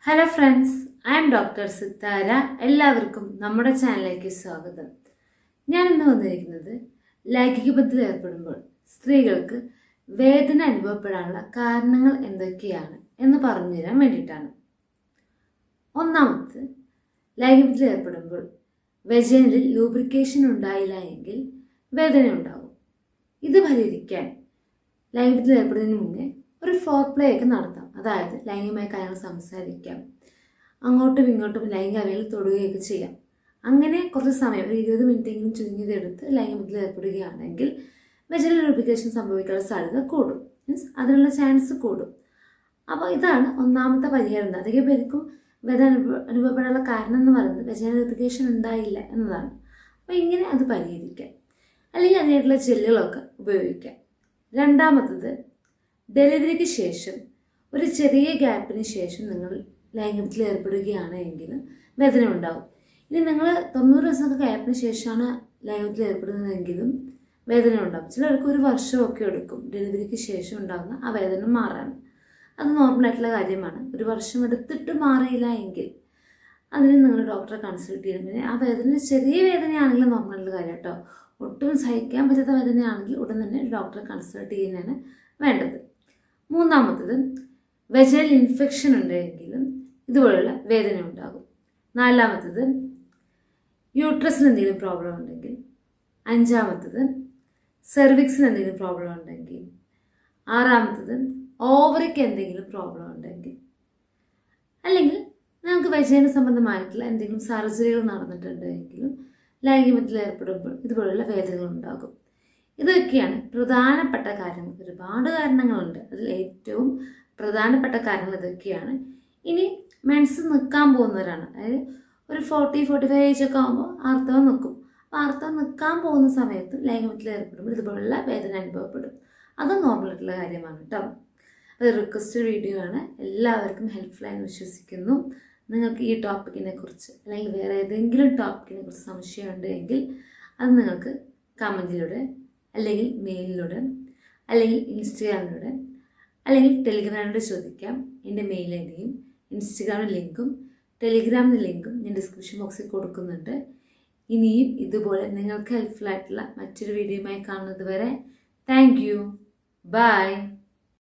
hello friends I am doctor Sithara എല്ലാവർക്കും നമ്മുടെ ചാനലിലേക്ക് സ്വാഗതം ഞാൻ ഇന്ന് വന്നിരിക്കുന്നത് ലൈംഗിക ബന്ധത്തിൽ ഏർപ്പെടുമ്പോൾ സ്ത്രീകൾക്ക് വേദന അനുഭവപ്പെടാനുള്ള കാരണങ്ങൾ എന്തൊക്കെയാണ് എന്ന് പറഞ്ഞു തരാൻ വേണ്ടിയിട്ടാണ് ഒന്നാമത് ലൈംഗികത്തിൽ ഏർപ്പെടുമ്പോൾ വെജനിൽ ലൂബ്രിക്കേഷൻ ഉണ്ടായില്ല എങ്കിൽ വേദന ഉണ്ടാവും ഇത് പരിഹരിക്കാൻ ലൈംഗികത്തിൽ ഏർപ്പെടുന്നതിന് മുന്നേ ഒരു ഫോർ പ്ലേ ഒക്കെ നടത്താം അതായത് ലൈംഗികമായ കാര്യങ്ങൾ സംസാരിക്കാം അങ്ങോട്ടും ഇങ്ങോട്ടും ലൈംഗിക അവയിൽ തൊടുകയൊക്കെ ചെയ്യാം അങ്ങനെ കുറച്ച് സമയം ഒരു ഇരുപത് മിനിറ്റെങ്കിലും ചുരുങ്ങിയതെടുത്ത് ലൈംഗികത്തിൽ ഏർപ്പെടുകയാണെങ്കിൽ വെജനൽ ലൂബ്രിക്കേഷൻ സംഭവിക്കാനുള്ള സാധ്യത കൂടും മീൻസ് അതിനുള്ള ചാൻസ് കൂടും അപ്പോൾ ഇതാണ് ഒന്നാമത്തെ പരിഹാരം അധികം പേർക്കും വേദന അനുഭവ അനുഭവപ്പെടാനുള്ള കാരണം എന്ന് പറയുന്നത് വെജനൽ ലൂബ്രിക്കേഷൻ ഉണ്ടായില്ല എന്നതാണ് അപ്പോൾ ഇങ്ങനെ അത് പരിഹരിക്കാം അല്ലെങ്കിൽ അതിനായിട്ടുള്ള ജെല്ലുകളൊക്കെ ഉപയോഗിക്കാം രണ്ടാമത്തത് ഡെലിവറിക്ക് ശേഷം ഒരു ചെറിയ ഗ്യാപ്പിന് ശേഷം നിങ്ങൾ ലൈംഗികത്തിൽ ഏർപ്പെടുകയാണ് എങ്കിൽ വേദന ഉണ്ടാവും ഇനി നിങ്ങൾ തൊണ്ണൂറ് ദിവസമൊക്കെ ഗ്യാപ്പിന് ശേഷമാണ് ലൈംഗികത്തിൽ ഏർപ്പെടുന്നതെങ്കിലും വേദന ഉണ്ടാവും ചിലർക്ക് ഒരു വർഷമൊക്കെ എടുക്കും ഡെലിവറിക്ക് ശേഷം ഉണ്ടാകുന്ന ആ വേദന മാറാൻ അത് നോർമലായിട്ടുള്ള കാര്യമാണ് ഒരു വർഷം എടുത്തിട്ട് മാറിയില്ല എങ്കിൽ അതിന് നിങ്ങൾ ഡോക്ടറെ കൺസൾട്ട് ചെയ്യണം പിന്നെ ആ വേദന ചെറിയ വേദനയാണെങ്കിൽ നോർമലായിട്ടുള്ള കാര്യം കേട്ടോ ഒട്ടും സഹിക്കാൻ പറ്റാത്ത വേദനയാണെങ്കിൽ ഉടൻ തന്നെ ഡോക്ടറെ കൺസൾട്ട് ചെയ്യുന്നതാണ് വേണ്ടത് മൂന്നാമത്തത് വെജൽ ഇൻഫെക്ഷൻ ഉണ്ടെങ്കിലും ഇതുപോലുള്ള വേദന ഉണ്ടാകും നാലാമത്തത് യൂട്രസിന് എന്തെങ്കിലും പ്രോബ്ലം ഉണ്ടെങ്കിൽ അഞ്ചാമത്തത് സെർവിക്സിന് എന്തെങ്കിലും പ്രോബ്ലം ഉണ്ടെങ്കിൽ ആറാമത്തത് ഓവറിക്ക് എന്തെങ്കിലും പ്രോബ്ലം ഉണ്ടെങ്കിൽ അല്ലെങ്കിൽ നമുക്ക് വൈജന സംബന്ധമായിട്ടുള്ള എന്തെങ്കിലും സർജറികൾ നടന്നിട്ടുണ്ടെങ്കിലും ലൈംഗികത്തിൽ ഏർപ്പെടുമ്പോൾ ഇതുപോലുള്ള വേദനകൾ ഉണ്ടാകും ഇതൊക്കെയാണ് പ്രധാനപ്പെട്ട കാര്യങ്ങൾ ഒരുപാട് കാരണങ്ങളുണ്ട് അതിൽ ഏറ്റവും പ്രധാനപ്പെട്ട കാര്യങ്ങൾ ഇതൊക്കെയാണ് ഇനി മെൻസ് നിൽക്കാൻ പോകുന്നവരാണ് അതായത് ഒരു ഫോർട്ടി ഫോർട്ടി ഫൈവ് ഏജ് ഒക്കെ ആകുമ്പോൾ ആർത്തവം നിൽക്കും അപ്പോൾ ആർത്തവം നിൽക്കാൻ പോകുന്ന സമയത്ത് ലൈംഗികത്തിൽ ഏർപ്പെടുമ്പോൾ ഇതുപോലുള്ള വേദന അനുഭവപ്പെടും അത് നോർമൽ ആയിട്ടുള്ള കാര്യമാണ് കേട്ടോ അത് റിക്വസ്റ്റ് വീഡിയോ ആണ് എല്ലാവർക്കും ഹെൽപ്ഫുൾ ആയി വിശ്വസിക്കുന്നു നിങ്ങൾക്ക് ഈ ടോപ്പിക്കിനെ കുറിച്ച് അല്ലെങ്കിൽ വേറെ ഏതെങ്കിലും ടോപ്പിക്കിനെ കുറിച്ച് സംശയമുണ്ട് എങ്കിൽ അത് നിങ്ങൾക്ക് കമൻറ്റിലൂടെ അല്ലെങ്കിൽ മെയിലിലൂടെ അല്ലെങ്കിൽ ഇൻസ്റ്റഗ്രാമിലൂടെ അല്ലെങ്കിൽ ടെലിഗ്രാമിലൂടെ ചോദിക്കാം എൻ്റെ മെയിൽ ഐ ഡിയും ഇൻസ്റ്റഗ്രാമിൻ്റെ ലിങ്കും ടെലിഗ്രാമിൻ്റെ ലിങ്കും ഞാൻ ഡിസ്ക്രിപ്ഷൻ ബോക്സിൽ കൊടുക്കുന്നുണ്ട് ഇനിയും ഇതുപോലെ നിങ്ങൾക്ക് ഹെൽപ്ഫുൾ ആയിട്ടുള്ള മറ്റൊരു വീഡിയോയുമായി കാണുന്നത് വരെ താങ്ക് യു ബൈ